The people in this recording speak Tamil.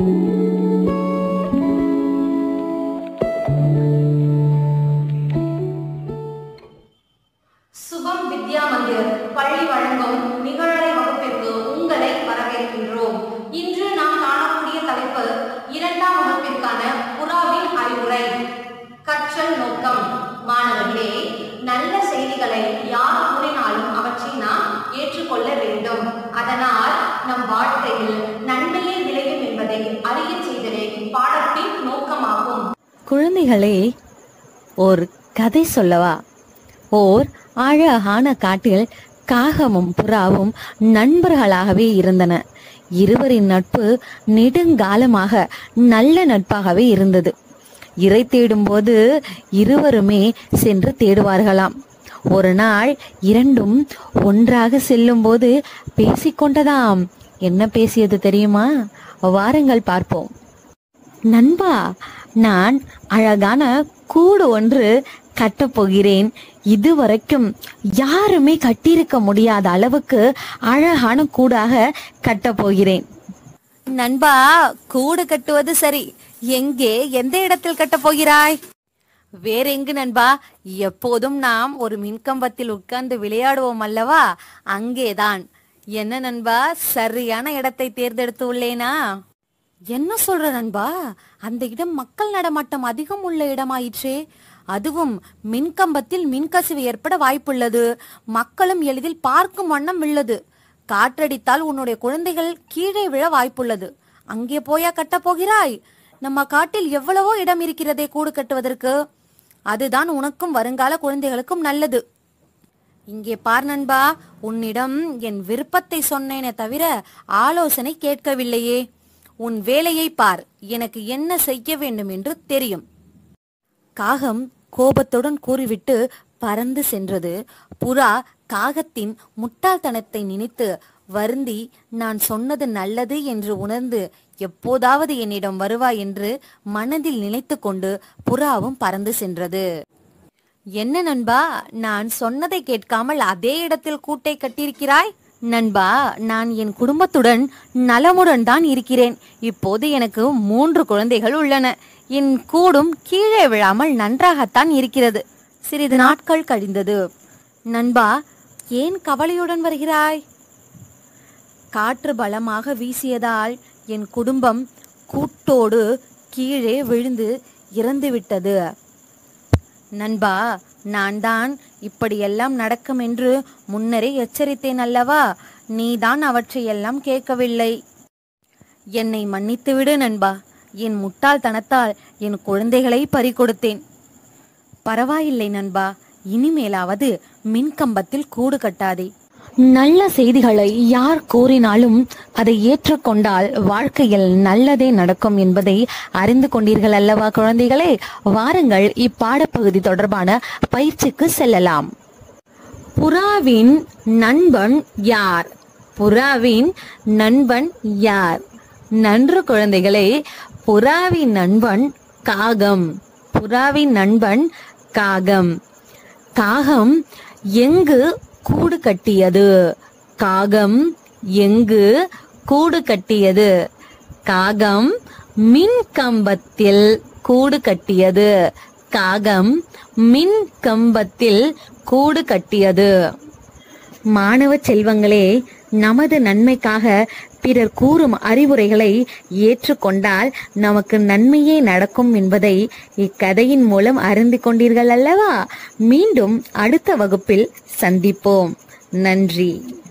சுபம் வித்யா மந்திர் பள்ளி வழங்கும் நிகழலை வகுப்பிற்கு உங்களை வரவேற்கின்றோம் இன்று நாம் காணக்கூடிய தலைப்பு இரண்டாம் வகுப்பிற்கான புறாவின் அறிவுரை கற்றல் நோக்கம் மாணவர்களே நல்ல செய்திகளை யார் கூறினாலும் அவற்றை நாம் ஏற்றுக்கொள்ள வேண்டும் அதனால் நம் வாழ்க்கையில் நன்மையே விளையும் என்பதை அறிய செய்தலே இப்பாடத்தின் நோக்கமாகும் குழந்தைகளே ஓர் கதை சொல்லவா ஓர் அழகான காட்டில் காகமும் புறாவும் நண்பர்களாகவே இருந்தன இருவரின் நட்பு நெடுங்காலமாக நல்ல நட்பாகவே இருந்தது இறை தேடும்போது இருவருமே சென்று தேடுவார்களாம் ஒரு நாள் இரண்டும் ஒன்றாக செல்லும்போது பேசிக்கொண்டதாம் என்ன பேசியது தெரியுமா வாருங்கள் பார்ப்போம் நண்பா நான் அழகான கூடு ஒன்று கட்டப் போகிறேன் இதுவரைக்கும் யாருமே கட்டியிருக்க முடியாத அளவுக்கு அழகான கூடாக கட்டப் போகிறேன் நண்பா கூடு கட்டுவது சரி எங்கே எந்த இடத்தில் கட்டப் போகிறாய் வேற எங்கு நண்பா எப்போதும் நாம் ஒரு மின்கம்பத்தில் உட்கார்ந்து விளையாடுவோம் அல்லவா அங்கேதான் என்ன நண்பா சரியான இடத்தை தேர்ந்தெடுத்து உள்ளேனா என்ன சொல்ற நண்பா அந்த இடம் மக்கள் நடமாட்டம் அதிகம் உள்ள இடமாயிற்றே அதுவும் மின்கம்பத்தில் மின்கசிவு ஏற்பட வாய்ப்புள்ளது மக்களும் எளிதில் பார்க்கும் வண்ணம் உள்ளது காற்றடித்தால் உன்னுடைய குழந்தைகள் கீழே விழ வாய்ப்புள்ளது அங்கே போயா கட்டப் போகிறாய் நம்ம காட்டில் எவ்வளவோ இடம் இருக்கிறதே கூடு கட்டுவதற்கு அதுதான் உனக்கும் வருங்கால குழந்தைகளுக்கும் நல்லது இங்கே பார் நண்பா உன்னிடம் என் விருப்பத்தை சொன்னேனே தவிர ஆலோசனை கேட்கவில்லையே உன் வேலையை பார் எனக்கு என்ன செய்ய வேண்டும் என்று தெரியும் காகம் கோபத்துடன் கூறிவிட்டு பறந்து சென்றது புறா காகத்தின் முட்டாள்தனத்தை நினைத்து வருந்தி நான் சொன்னது நல்லது என்று உணர்ந்து எப்போதாவது என்னிடம் வருவாய் என்று மனதில் நினைத்து கொண்டு புறாவும் பறந்து சென்றது என்ன நண்பா நான் சொன்னதை கேட்காமல் அதே இடத்தில் கூட்டை கட்டியிருக்கிறாய் நண்பா நான் என் குடும்பத்துடன் நலமுடன் தான் இருக்கிறேன் இப்போது எனக்கு மூன்று குழந்தைகள் உள்ளன என் கூடும் கீழே விழாமல் நன்றாகத்தான் இருக்கிறது சிறிது நாட்கள் கழிந்தது நண்பா ஏன் கவலையுடன் வருகிறாய் காற்று பலமாக வீசியதால் என் குடும்பம் கூட்டோடு கீழே விழுந்து இறந்துவிட்டது நண்பா நான் தான் இப்படியெல்லாம் நடக்கும் என்று முன்னரே எச்சரித்தேன் அல்லவா நீதான் அவற்றையெல்லாம் கேட்கவில்லை என்னை மன்னித்து விடு நண்பா என் முட்டாள்தனத்தால் என் குழந்தைகளை பறிகொடுத்தேன் பரவாயில்லை நண்பா இனிமேலாவது மின்கம்பத்தில் கூடு கட்டாதே நல்ல செய்திகளை யார் கூறினாலும் அதை ஏற்றுக்கொண்டால் வாழ்க்கையில் நல்லதே நடக்கும் என்பதை அறிந்து கொண்டீர்கள் அல்லவா குழந்தைகளே வாருங்கள் இப்பாடப்பகுதி தொடர்பான பயிற்சிக்கு செல்லலாம் புறாவின் நண்பன் யார் புறாவின் நண்பன் யார் நன்று குழந்தைகளே புறாவின் நண்பன் காகம் புறாவின் நண்பன் காகம் காகம் எங்கு கூடு கட்டியது காகம் எங்கு கூடு கட்டியது காகம் மின் கம்பத்தில் கூடு கட்டியது காகம் மின் கம்பத்தில் கூடு கட்டியது மாணவ செல்வங்களே நமது நன்மைக்காக பிறர் கூறும் அறிவுரைகளை ஏற்றுக்கொண்டால் நமக்கு நன்மையே நடக்கும் என்பதை இக்கதையின் மூலம் அறிந்து கொண்டீர்கள் அல்லவா மீண்டும் அடுத்த வகுப்பில் சந்திப்போம் நன்றி